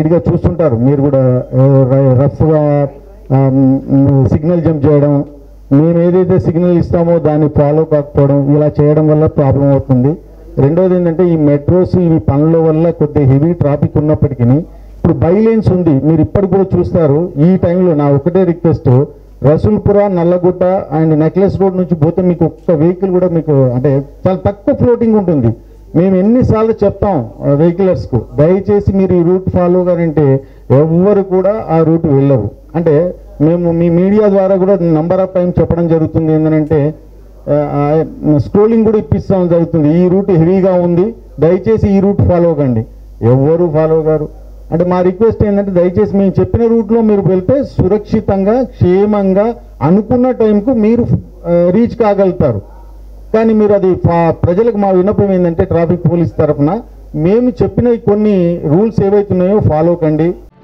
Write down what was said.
స్పీడ్గా చూస్తుంటారు మీరు కూడా రఫ్గా సిగ్నల్ జంప్ చేయడం మేము ఏదైతే సిగ్నల్ ఇస్తామో దాన్ని ఫాలో కాకపోవడం ఇలా చేయడం వల్ల ప్రాబ్లం అవుతుంది రెండోది ఏంటంటే ఈ మెట్రోస్ ఇవి పనుల వల్ల కొద్దిగా హెవీ ట్రాఫిక్ ఉన్నప్పటికీ ఇప్పుడు బైలేన్స్ ఉంది మీరు ఇప్పటికి కూడా చూస్తారు ఈ టైంలో నా ఒకటే request Rasoolpura Nallagutta and necklace road నుంచి పోతే మీకు ఒక్క వెహికల్ కూడా మీకు అంటే చాలా తక్కువ ఫ్లోటింగ్ ఉంటుంది మేము ఎన్నిసార్లు చెప్తాం వెహికలర్స్కు దయచేసి మీరు ఈ రూట్ ఫాలో గారంటే ఎవ్వరు కూడా ఆ రూట్ వెళ్ళరు అంటే మేము మీ మీడియా ద్వారా కూడా నంబర్ ఆఫ్ టైం చెప్పడం జరుగుతుంది ఏంటంటే స్క్రోలింగ్ కూడా ఇప్పిస్తాం జరుగుతుంది ఈ రూట్ హెవీగా ఉంది దయచేసి ఈ రూట్ ఫాలో కండి ఎవ్వరు ఫాలో గారు అంటే మా రిక్వెస్ట్ ఏంటంటే దయచేసి మేము చెప్పిన రూట్లో మీరు వెళ్తే సురక్షితంగా క్షేమంగా అనుకున్న టైంకు మీరు రీచ్ కాగలుగుతారు కానీ మీరు అది ఫా- ప్రజలకు మా విన్నపం ఏంటంటే ట్రాఫిక్ పోలీస్ తరఫున మేము చెప్పిన ఈ కొన్ని రూల్స్ ఏవైతున్నాయో ఫాలో కండి